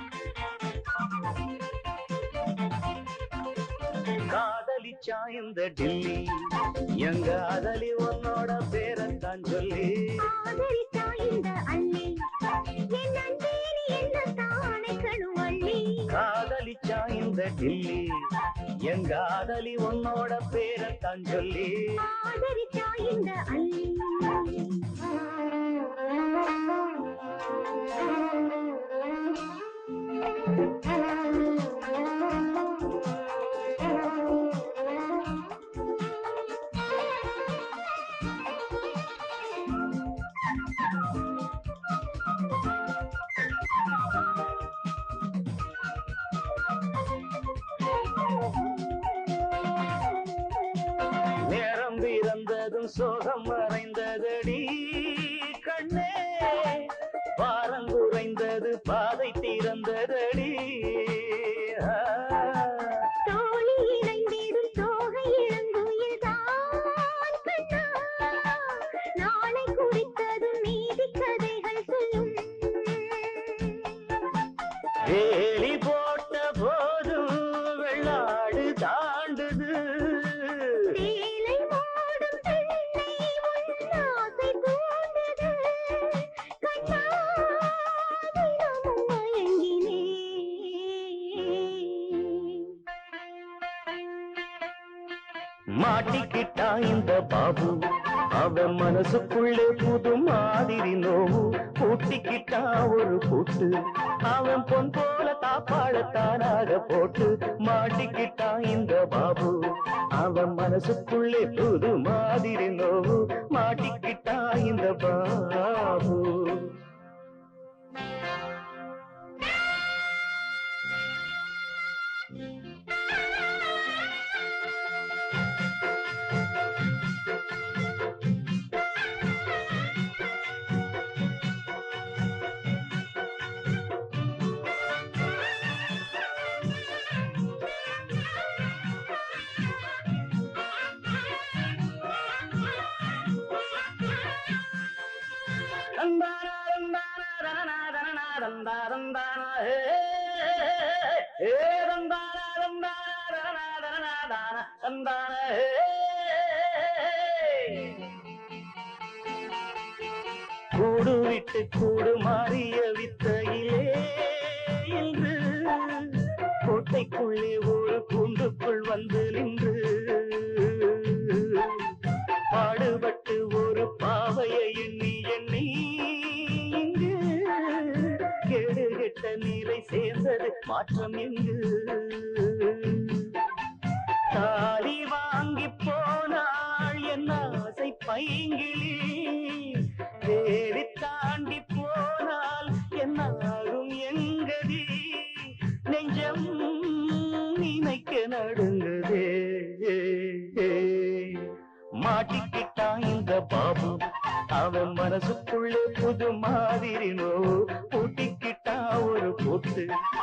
காதலிச்சா இந்த டில்லி எங்க அதலி உன்னோட பேரத்தான் சொல்லி ஆதரித்தா இந்த அள்ளி என் அன்பே நீ என்ன தானே கணுவள்ளி காதலிச்சா இந்த டில்லி எங்க அதலி உன்னோட பேரத்தான் சொல்லி ஆதரித்தா இந்த அள்ளி நேரம் பிறந்ததும் சோகம் மறைந்ததடி கண்ணே பாரம் குறைந்தது பாதை திறந்ததடி ஆ. தோழி இணைந்திடும் தோகை இளங்குயில் தான் கண்ணா நாளை குறித்ததும் நீதி கதைகள் சொல்லும் வேலி போட்ட போதும் வெள்ளாடு தாண்டுது வேலை மூடும் பெண்ணை உன்னாசை தூண்டது கண்ணா தினமும் மயங்கினேன் மாட்டிக்கிட்டா இந்த பாபு அவன் மனசுக்குள்ளே புது மாதிரி நோவு பூட்டிக்கிட்டா ஒரு கூட்டு அவன் பொன் போல தாப்பாளத்தானாக போட்டு மாட்டிக்கிட்டா இந்த பாபு அவன் மனசுக்குள்ளே புது மாதிரி நோவு மாட்டிக்கிட்டா இந்த பாபு தந்தானா, தந்தானா, தனனா, தனனா, தந்தா, தந்தானா, ஹே, ஹே, தந்தானா, தந்தானா, தனனா, தனனா, தானா, தந்தானா, ஹே. கூடு விட்டு கூடு மாறிய வித்தையிலே என்று கோட்டைக்குள்ளே ஒரு கூண்டுக்குள் வந்து நின்று பாடுபட்டு ஒரு பாவையை எண்ணி எண்ணி இங்கு கேடு கெட்ட நீரை சேர்ந்தது மாற்றம் எங்கு தாலி வாங்கி போனாள் என் ஆசை பைங்கிளி தேடி தாண்டி போனால் என்ன ஆகும் எங்கதி நெஞ்சம் நினைக்க நடுங்குதே மாட்டிக்கிட்டான் இந்த பாபு அவன் மனசுக்குள்ளே புது மாதிரி நோ பூட்டிக்கிட்டா ஒரு பூட்டு